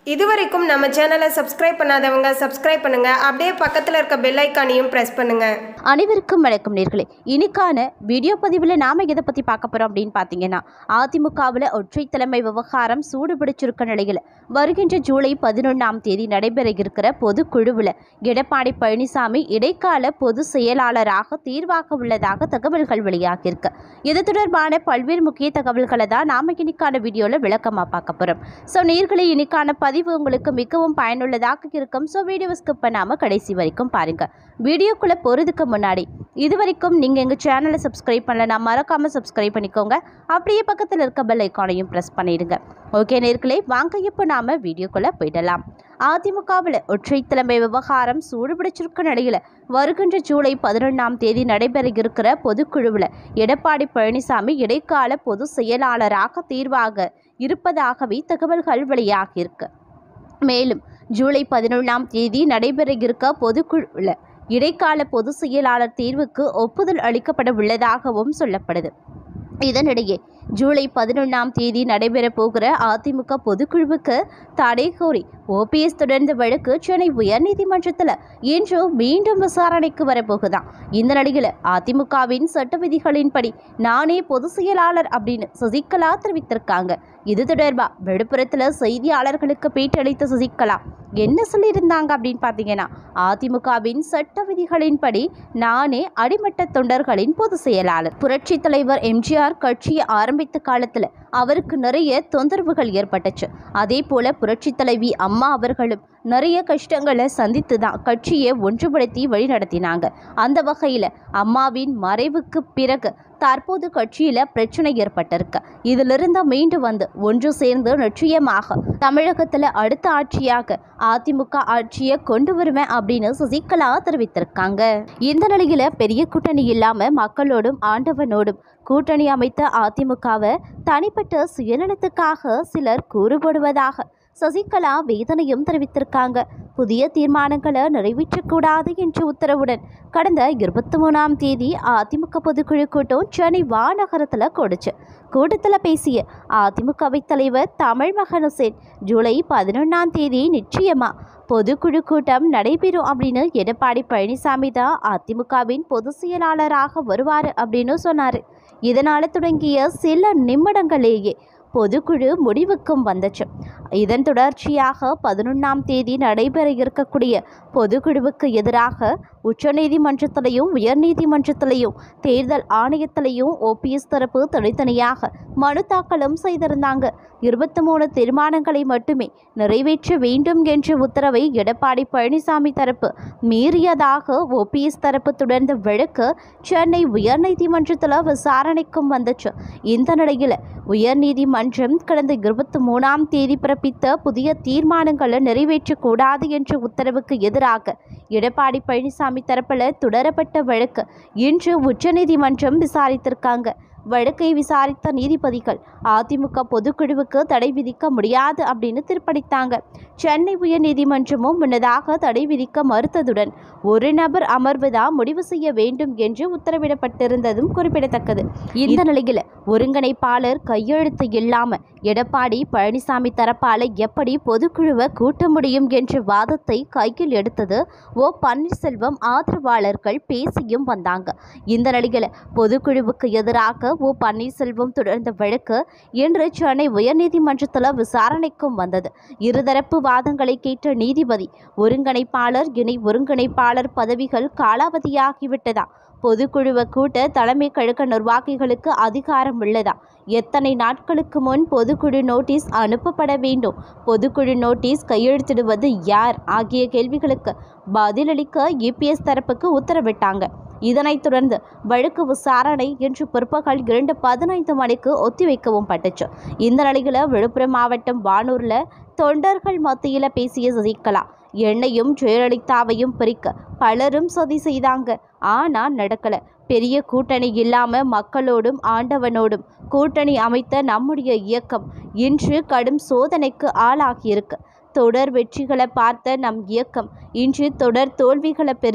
இதுவரைக்கும் நம்ம சேனலை சப்ஸ்கிரைப் பண்ணாதவங்க சப்ஸ்கிரைப் பண்ணுங்க அப்படியே பக்கத்தில் இருக்க பெல் ஐக்கானையும் ப்ரெஸ் பண்ணுங்க அனைவருக்கும் வணக்கம் நேர்களே இன்னைக்கான வீடியோ பதிவில் நாம் எதை பற்றி பார்க்க போகிறோம் அப்படின்னு பார்த்தீங்கன்னா அதிமுகவில் ஒற்றை தலைமை விவகாரம் சூடு பிடிச்சிருக்க நிலையில் வருகின்ற ஜூலை பதினொன்றாம் தேதி நடைபெற இருக்கிற பொதுக்குழுவில் எடப்பாடி பழனிசாமி இடைக்கால பொது செயலாளராக தீர்வாக உள்ளதாக தகவல்கள் வெளியாகியிருக்கு இது தொடர்பான பல்வேறு முக்கிய தகவல்களை தான் நாம் இன்னைக்கான வீடியோவில் விளக்கமாக பார்க்க போகிறோம் ஸோ நேர்களே இன்னைக்கான பதிவு உங்களுக்கு மிகவும் பயனுள்ளதாக இருக்கும் ஸோ வீடியோவை ஸ்கிப் பண்ணாமல் கடைசி வரைக்கும் பாருங்கள் வீடியோக்குள்ளே போகிறதுக்கு முன்னாடி இது வரைக்கும் நீங்கள் எங்கள் சேனலை சப்ஸ்கிரைப் பண்ணலனா மறக்காமல் சப்ஸ்கிரைப் பண்ணிக்கோங்க அப்படியே பக்கத்தில் இருக்க பெல் ஐக்கானையும் ப்ரெஸ் பண்ணிடுங்க ஓகே நேர்களே வாங்க இப்போ நாம் வீடியோக்குள்ளே போயிடலாம் அதிமுகவில் ஒற்றை தலைமை விவகாரம் சூடுபிடிச்சிருக்க நிலையில் வருகின்ற ஜூலை பதினொன்றாம் தேதி நடைபெற இருக்கிற பொதுக்குழுவில் எடப்பாடி பழனிசாமி இடைக்கால பொது செயலாளராக தீர்வாக இருப்பதாகவே தகவல்கள் வெளியாகியிருக்கு மேலும் ஜூலை பதினொன்றாம் தேதி நடைபெற இருக்க பொதுக்குழுவில் இடைக்கால பொது செயலாளர் தேர்வுக்கு ஒப்புதல் அளிக்கப்பட உள்ளதாகவும் சொல்லப்படுது இதனிடையே ஜூலை பதினொன்றாம் தேதி நடைபெறப் போகிற அதிமுக பொதுக்குழுவுக்கு தடை கோரி ஓபிஎஸ் தொடர்ந்த வழக்கு சென்னை உயர்நீதிமன்றத்தில் இன்று மீண்டும் விசாரணைக்கு வரப்போகுதாம் இந்த நிலையில் அதிமுகவின் சட்ட விதிகளின்படி நானே பொதுச் செயலாளர் அப்படின்னு சசிகலா தெரிவித்திருக்காங்க இது தொடர்பாக விழுப்புரத்தில் செய்தியாளர்களுக்கு பேட்டியளித்த சசிகலா என்ன சொல்லியிருந்தாங்க அப்படின்னு பார்த்தீங்கன்னா அதிமுகவின் சட்ட விதிகளின்படி நானே அடிமட்ட தொண்டர்களின் பொதுச் செயலாளர் புரட்சித் தலைவர் எம்ஜிஆர் கட்சியை ஆரம்பித்த காலத்தில் அவருக்கு நிறைய தொந்தரவுகள் ஏற்பட்டுச்சு அதே போல புரட்சித் தலைவி அம்மா அவர்களும் நிறைய கஷ்டங்களை சந்தித்து தான் கட்சியை ஒன்றுபடுத்தி வழிநடத்தினாங்க அந்த வகையில் அம்மாவின் மறைவுக்கு பிறகு தற்போது கட்சியில் பிரச்சனை ஏற்பட்டிருக்கு இதிலிருந்து மீண்டு வந்து ஒன்று சேர்ந்து நிச்சயமாக தமிழகத்தில் அடுத்த ஆட்சியாக அதிமுக ஆட்சியை கொண்டு வருவேன் அப்படின்னு சசிகலா தெரிவித்திருக்காங்க இந்த நிலையில பெரிய கூட்டணி இல்லாம மக்களோடும் ஆண்டவனோடும் கூட்டணி அமைத்த அதிமுகவை தனிப்பட்ட சுயநலத்துக்காக சிலர் கூறுபடுவதாக சசிகலா வேதனையும் தெரிவித்திருக்காங்க புதிய தீர்மானங்களை நிறைவேற்றக்கூடாது என்ற உத்தரவுடன் கடந்த இருபத்தி மூணாம் தேதி அதிமுக பொதுக்குழு கூட்டம் சென்னை வானகரத்தில் கூடுச்சு கூட்டத்தில் பேசிய அதிமுகவை தலைவர் தமிழ் மகன் ஹுசேன் ஜூலை பதினொன்றாம் தேதி நிச்சயமா பொதுக்குழு கூட்டம் நடைபெறும் அப்படின்னு எடப்பாடி பழனிசாமி தான் அதிமுகவின் பொதுச் செயலாளராக வருவார் அப்படின்னு சொன்னார் இதனால் தொடங்கிய சில நிமிடங்களேயே பொதுக்குழு முடிவுக்கும் வந்துச்சு இதன் தொடர்ச்சியாக பதினொன்றாம் தேதி நடைபெற இருக்கக்கூடிய பொதுக்குழுவுக்கு எதிராக உச்சநீதிமன்றத்திலையும் உயர்நீதிமன்றத்திலையும் தேர்தல் ஆணையத்திலையும் ஓபிஎஸ் தரப்பு தனித்தனியாக மனு தாக்கலும் செய்திருந்தாங்க இருபத்தி மூணு தீர்மானங்களை மட்டுமே நிறைவேற்ற வேண்டும் என்ற உத்தரவை எடப்பாடி பழனிசாமி தரப்பு மீறியதாக ஓபிஎஸ் தரப்பு தொடர்ந்த வழக்கு சென்னை உயர்நீதிமன்றத்தில் விசாரணைக்கும் வந்துச்சு இந்த நிலையில் உயர்நீதிமன்றம் கடந்த இருபத்தி மூணாம் தேதி பிறப்பித்த புதிய தீர்மானங்களை நிறைவேற்றக்கூடாது என்ற உத்தரவுக்கு எதிராக எடப்பாடி பழனிசாமி தரப்பில் தொடரப்பட்ட வழக்கு இன்று உச்சநீதிமன்றம் விசாரித்திருக்காங்க வழக்கை விசாரித்த நீதிபதிகள் அதிமுக பொதுக்குழுவுக்கு தடை விதிக்க முடியாது அப்படின்னு தீர்ப்பளித்தாங்க சென்னை உயர்நீதிமன்றமும் முன்னதாக தடை விதிக்க மறுத்ததுடன் ஒரு நபர் அமர்வு தான் முடிவு செய்ய வேண்டும் என்று உத்தரவிடப்பட்டிருந்ததும் குறிப்பிடத்தக்கது இந்த நிலையில் ஒருங்கிணைப்பாளர் கையெழுத்து இல்லாம எடப்பாடி பழனிசாமி தரப்பால எப்படி பொதுக்குழுவை கூட்ட முடியும் என்ற வாதத்தை கையில் எடுத்தது ஓ பன்னீர்செல்வம் ஆதரவாளர்கள் பேசியும் வந்தாங்க இந்த நிலையில் பொதுக்குழுவுக்கு எதிராக ஓ பன்னீர்செல்வம் தொடர்ந்த வழக்கு இன்று சென்னை உயர்நீதிமன்றத்தில் விசாரணைக்கும் வந்தது இருதரப்பு வாதங்களை கேட்ட நீதிபதி ஒருங்கிணைப்பாளர் இணை ஒருங்கிணைப்பாளர் பதவிகள் காலாவதியாகிவிட்டதா பொதுக்குழுவை கூட்ட தலைமை கழக நிர்வாகிகளுக்கு அதிகாரம் உள்ளதா எத்தனை நாட்களுக்கு முன் பொதுக்குழு நோட்டீஸ் அனுப்பப்பட வேண்டும் பொதுக்குழு நோட்டீஸ் கையெழுத்திடுவது யார் ஆகிய கேள்விகளுக்கு பதிலளிக்க இபிஎஸ் தரப்புக்கு உத்தரவிட்டாங்க இதனைத் தொடர்ந்து வழக்கு விசாரணை இன்று பிற்பகல் இரண்டு பதினைந்து மணிக்கு ஒத்திவைக்கவும் பட்டுச்சு இந்த நிலையில் விழுப்புரம் மாவட்டம் வானூரில் தொண்டர்கள் மத்தியில் பேசிய சசிகலா என்னையும் ஜெயலலிதாவையும் பிரிக்க பலரும் சதி செய்தாங்க ஆனால் நடக்கல பெரிய கூட்டணி இல்லாம மக்களோடும் ஆண்டவனோடும் கூட்டணி அமைத்த நம்முடைய இயக்கம் இன்று கடும் சோதனைக்கு ஆளாகியிருக்கு தொடர் வெற்றிகளை பார்த்த நம் இயக்கம் இன்று தொடர் தோல்விகளை பெறுது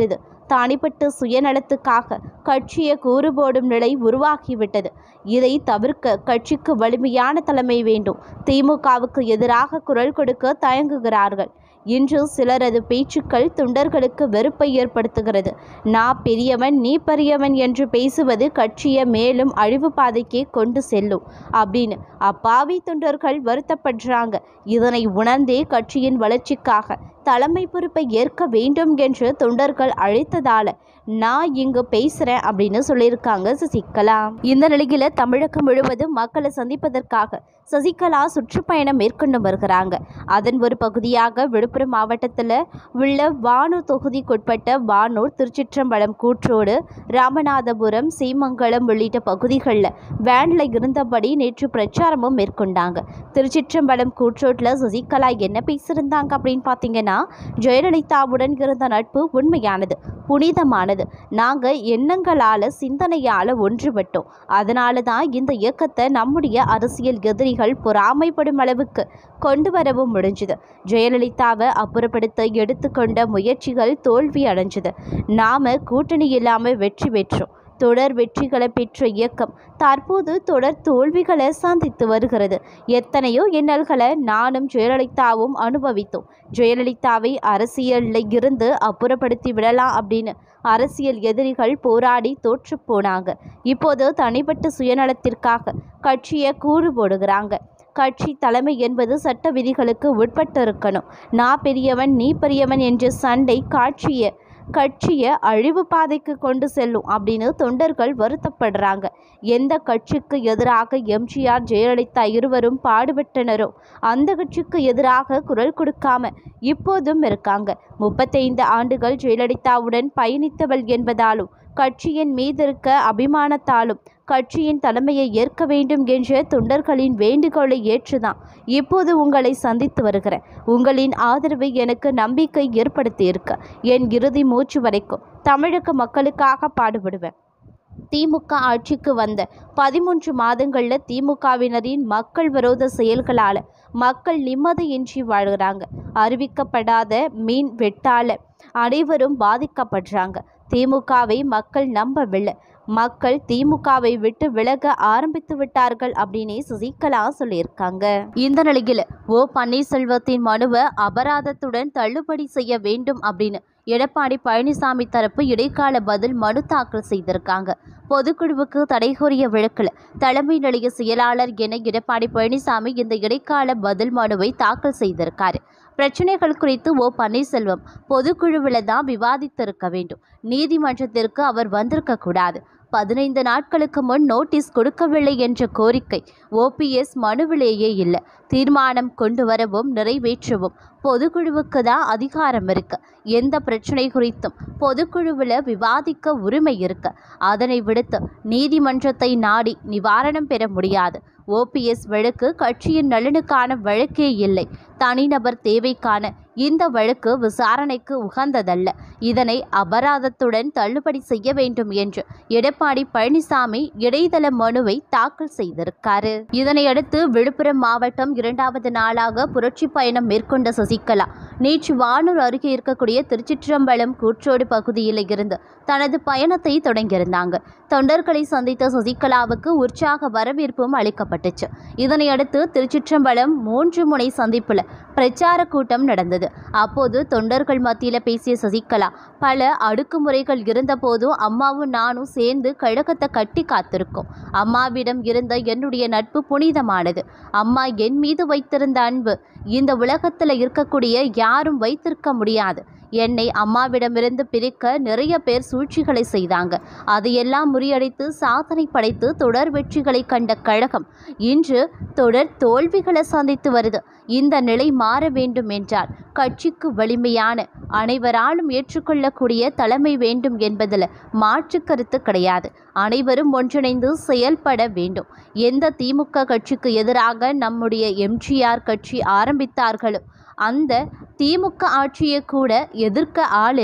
தனிப்பட்ட சுயநலத்துக்காக கட்சியை கூறுபோடும் நிலை உருவாகிவிட்டது இதை தவிர்க்க கட்சிக்கு வலிமையான தலைமை வேண்டும் திமுகவுக்கு எதிராக குரல் கொடுக்க தயங்குகிறார்கள் இன்று சிலரது பேச்சுக்கள் தொண்டர்களுக்கு வெறுப்பை ஏற்படுத்துகிறது நான் பெரியவன் நீ பெரியவன் என்று பேசுவது கட்சியை மேலும் அழிவு பாதைக்கே கொண்டு செல்லும் அப்படின்னு அப்பாவி தொண்டர்கள் வருத்தப்படுறாங்க இதனை உணர்ந்தே கட்சியின் வளர்ச்சிக்காக தலைமை பொறுப்பை ஏற்க வேண்டும் என்று தொண்டர்கள் அழைத்ததால நான் இங்கு பேசுறேன் அப்படின்னு சொல்லியிருக்காங்க சசிகலா இந்த நிலையில தமிழகம் முழுவதும் மக்களை சந்திப்பதற்காக சசிகலா சுற்றுப்பயணம் மேற்கொண்டு வருகிறாங்க அதன் ஒரு பகுதியாக விழுப்புரம் மாவட்டத்தில் உள்ள வானூர் தொகுதிக்குட்பட்ட வானூர் திருச்சிற்றம்பலம் கூற்றோடு ராமநாதபுரம் சீமங்கலம் உள்ளிட்ட பகுதிகளில் வேனில் இருந்தபடி நேற்று பிரச்சாரமும் மேற்கொண்டாங்க திருச்சிற்றம்பலம் கூற்றோட்டில் சசிகலா என்ன பேசியிருந்தாங்க அப்படின்னு பார்த்தீங்கன்னா ஜெயலலிதாவுடன் இருந்த நட்பு உண்மையானது புனிதமானது நாங்கள் எண்ணங்களால் சிந்தனையால் ஒன்றுபட்டோம் அதனால தான் இந்த இயக்கத்தை நம்முடைய அரசியல் எதிரிகள் பொறாமைப்படும் அளவுக்கு கொண்டு வரவும் முடிஞ்சுது ஜெயலலிதாவை அப்புறப்படுத்த எடுத்துக்கொண்ட முயற்சிகள் தோல்வி அடைஞ்சது நாம கூட்டணி இல்லாமல் வெற்றி பெற்றோம் தொடர் வெற்றிகளை பெற்ற இயக்கம் தற்போது தொடர் தோல்விகளை சந்தித்து வருகிறது எத்தனையோ இன்னல்களை நானும் ஜெயலலிதாவும் அனுபவித்தோம் ஜெயலலிதாவை அரசியலில் இருந்து அப்புறப்படுத்தி விடலாம் அப்படின்னு அரசியல் எதிரிகள் போராடி தோற்று போனாங்க இப்போது தனிப்பட்ட சுயநலத்திற்காக கட்சியை கூறு போடுகிறாங்க கட்சி தலைமை என்பது சட்ட விதிகளுக்கு உட்பட்டு இருக்கணும் நான் பெரியவன் நீ பெரியவன் என்ற சண்டை காட்சியை கட்சியை அழிவு பாதைக்கு கொண்டு செல்லும் அப்படின்னு தொண்டர்கள் வருத்தப்படுறாங்க எந்த கட்சிக்கு எதிராக எம்ஜிஆர் ஜெயலலிதா இருவரும் பாடுபட்டனரோ அந்த கட்சிக்கு எதிராக குரல் கொடுக்காம இப்போதும் இருக்காங்க முப்பத்தைந்து ஆண்டுகள் ஜெயலலிதாவுடன் பயணித்தவள் என்பதாலும் கட்சியின் மீதிருக்க அபிமானத்தாலும் கட்சியின் தலைமையை ஏற்க வேண்டும் என்ற தொண்டர்களின் வேண்டுகோளை ஏற்றுதான் இப்போது உங்களை சந்தித்து வருகிறேன் உங்களின் ஆதரவு எனக்கு நம்பிக்கை ஏற்படுத்தியிருக்க என் இறுதி மூச்சு வரைக்கும் தமிழக மக்களுக்காக பாடுபடுவேன் திமுக ஆட்சிக்கு வந்த பதிமூன்று மாதங்களில் திமுகவினரின் மக்கள் விரோத செயல்களால் மக்கள் நிம்மதியின்றி வாழ்கிறாங்க அறிவிக்கப்படாத மீன் வெட்டால அனைவரும் பாதிக்கப்படுறாங்க திமுகவை மக்கள் நம்பவில்லை மக்கள் திமுகவை விட்டு விலக ஆரம்பித்து விட்டார்கள் அப்படின்னு சசிகலா சொல்லியிருக்காங்க இந்த நிலையில் ஓ பன்னீர்செல்வத்தின் மனுவை அபராதத்துடன் தள்ளுபடி செய்ய வேண்டும் அப்படின்னு எடப்பாடி பழனிசாமி தரப்பு இடைக்கால பதில் மனு தாக்கல் செய்திருக்காங்க பொதுக்குழுவுக்கு தடை கோரிய வழக்கில் தலைமை நிலைய செயலாளர் என எடப்பாடி பழனிசாமி இந்த இடைக்கால பதில் மனுவை தாக்கல் செய்திருக்காரு பிரச்சனைகள் குறித்து ஓ பன்னீர்செல்வம் பொதுக்குழுவில் தான் விவாதித்திருக்க வேண்டும் நீதிமன்றத்திற்கு அவர் வந்திருக்க கூடாது பதினைந்து நாட்களுக்கு முன் நோட்டீஸ் கொடுக்கவில்லை என்ற கோரிக்கை ஓபிஎஸ் மனுவிலேயே இல்லை தீர்மானம் கொண்டு வரவும் நிறைவேற்றவும் பொதுக்குழுவுக்கு தான் அதிகாரம் இருக்கு எந்த பிரச்சனை குறித்தும் பொதுக்குழுவில் விவாதிக்க உரிமை இருக்கு அதனை விடுத்து நீதிமன்றத்தை நாடி நிவாரணம் பெற முடியாது ஓபிஎஸ் வழக்கு கட்சியின் நலனுக்கான வழக்கே இல்லை தனிநபர் தேவைக்கான இந்த வழக்கு விசாரணைக்கு உகந்ததல்ல இதனை அபராதத்துடன் தள்ளுபடி செய்ய வேண்டும் என்று எடப்பாடி பழனிசாமி இடைதள மனுவை தாக்கல் செய்திருக்காரு இதனையடுத்து விழுப்புரம் மாவட்டம் இரண்டாவது நாளாக புரட்சி பயணம் மேற்கொண்ட சசிகலா நேற்று வானூர் அருகே இருக்கக்கூடிய திருச்சிற்றம்பலம் கூற்றோடு பகுதியில் இருந்து தனது பயணத்தை தொடங்கியிருந்தாங்க தொண்டர்களை சந்தித்த சசிகலாவுக்கு உற்சாக வரவேற்பும் அளிக்கப்பட்டுச்சு இதனையடுத்து திருச்சிற்றம்பலம் மூன்று முனை சந்திப்பில் பிரச்சார கூட்டம் நடந்தது அப்போது தொண்டர்கள் மத்தியில் பேசிய சசிகலா பல அடக்குமுறைகள் இருந்தபோதும் அம்மாவும் நானும் சேர்ந்து கழகத்தை கட்டி காத்திருக்கோம் அம்மாவிடம் இருந்த என்னுடைய நட்பு புனிதமானது அம்மா என் மீது வைத்திருந்த அன்பு இந்த உலகத்தில் இருக்கக்கூடிய யாரும் வைத்திருக்க முடியாது என்னை அம்மாவிடமிருந்து பிரிக்க நிறைய பேர் சூழ்ச்சிகளை செய்தாங்க அதையெல்லாம் முறியடித்து சாதனை படைத்து தொடர் வெற்றிகளை கண்ட கழகம் இன்று தொடர் தோல்விகளை சந்தித்து வருது இந்த நிலை மாற வேண்டும் என்றால் கட்சிக்கு வலிமையான அனைவராலும் ஏற்றுக்கொள்ளக்கூடிய தலைமை வேண்டும் என்பதில் மாற்று கருத்து கிடையாது அனைவரும் ஒன்றிணைந்து செயல்பட வேண்டும் எந்த திமுக கட்சிக்கு எதிராக நம்முடைய எம்ஜிஆர் கட்சி ஆரம்பித்தார்களோ அந்த திமுக ஆட்சியை கூட எதிர்க்க ஆள் இல்லை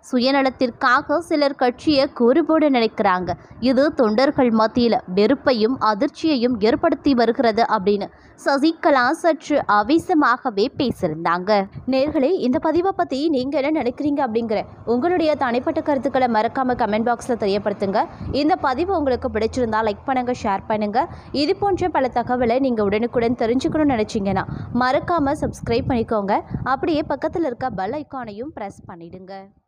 சுயநலத்திற்காக சிலர் கட்சியை கூறுபோட நினைக்கிறாங்க இது தொண்டர்கள் மத்தியில் வெறுப்பையும் அதிர்ச்சியையும் ஏற்படுத்தி வருகிறது அப்படின்னு சசிகலா சற்று ஆவேசமாகவே பேசியிருந்தாங்க நேர்களே இந்த பதிவை பற்றி நீங்கள் என்ன நினைக்கிறீங்க அப்படிங்கிற உங்களுடைய தனிப்பட்ட கருத்துக்களை மறக்காமல் கமெண்ட் பாக்ஸில் தெரியப்படுத்துங்க இந்த பதிவு உங்களுக்கு பிடிச்சிருந்தா லைக் பண்ணுங்கள் ஷேர் பண்ணுங்கள் இது போன்ற பல தகவலை நீங்கள் உடனுக்குடன் தெரிஞ்சுக்கணும்னு நினச்சிங்கன்னா மறக்காமல் சப்ஸ்கிரைப் பண்ணிக்கோங்க அப்படியே பக்கத்தில் இருக்க பெல் ஐக்கானையும் ப்ரெஸ் பண்ணிடுங்க